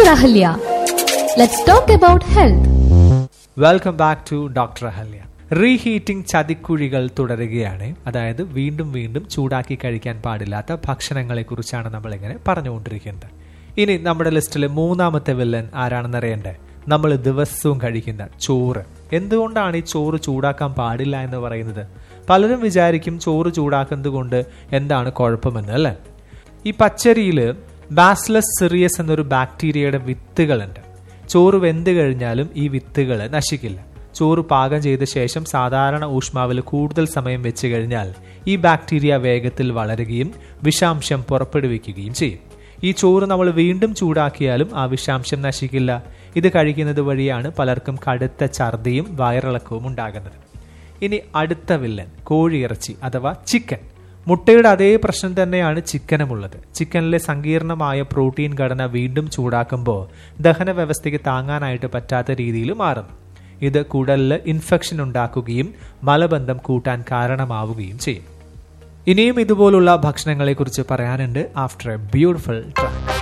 Dr. Ahalya. Let's talk about health. Welcome back to doctor Ahalya reheating ചതിക്കുഴികൾ തുടരുകയാണ് അതായത് വീണ്ടും വീണ്ടും ചൂടാക്കി കഴിക്കാൻ പാടില്ലാത്ത ഭക്ഷണങ്ങളെ കുറിച്ചാണ് നമ്മൾ ഇങ്ങനെ പറഞ്ഞുകൊണ്ടിരിക്കുന്നത് ഇനി നമ്മുടെ ലിസ്റ്റിലെ മൂന്നാമത്തെ വില്ലൻ ആരാണെന്ന് അറിയണ്ടേ നമ്മൾ ദിവസവും കഴിക്കുന്ന ചോറ് എന്തുകൊണ്ടാണ് ഈ ചോറ് ചൂടാക്കാൻ പാടില്ല എന്ന് പറയുന്നത് പലരും വിചാരിക്കും ചോറ് ചൂടാക്കുന്നത് കൊണ്ട് എന്താണ് കുഴപ്പമെന്ന് അല്ലേ ഈ പച്ചരിയിൽ ബാസ്ലസ് സിറിയസ് എന്നൊരു ബാക്ടീരിയയുടെ വിത്തുകളുണ്ട് ചോറ് വെന്ത് കഴിഞ്ഞാലും ഈ വിത്തുകൾ നശിക്കില്ല ചോറ് പാകം ചെയ്ത ശേഷം സാധാരണ ഊഷ്മാവിൽ കൂടുതൽ സമയം വെച്ച് കഴിഞ്ഞാൽ ഈ ബാക്ടീരിയ വേഗത്തിൽ വളരുകയും വിഷാംശം പുറപ്പെടുവിക്കുകയും ചെയ്യും ഈ ചോറ് നമ്മൾ വീണ്ടും ചൂടാക്കിയാലും ആ വിഷാംശം നശിക്കില്ല ഇത് കഴിക്കുന്നത് വഴിയാണ് പലർക്കും കടുത്ത ഛർദിയും വയറിളക്കവും ഉണ്ടാകുന്നത് ഇനി അടുത്ത വില്ലൻ കോഴിയിറച്ചി അഥവാ ചിക്കൻ മുട്ടയുടെ അതേ പ്രശ്നം തന്നെയാണ് ചിക്കനുമുള്ളത് ചിക്കനിലെ സങ്കീർണമായ പ്രോട്ടീൻ ഘടന വീണ്ടും ചൂടാക്കുമ്പോൾ ദഹന വ്യവസ്ഥയ്ക്ക് താങ്ങാനായിട്ട് പറ്റാത്ത രീതിയിൽ മാറുന്നു ഇത് കുടലിൽ ഇൻഫെക്ഷൻ ഉണ്ടാക്കുകയും മലബന്ധം കൂട്ടാൻ കാരണമാവുകയും ചെയ്യും ഇനിയും ഇതുപോലുള്ള ഭക്ഷണങ്ങളെക്കുറിച്ച് പറയാനുണ്ട് ആഫ്റ്റർ എ ബ്യൂട്ടിഫുൾ ട്രാക്ക്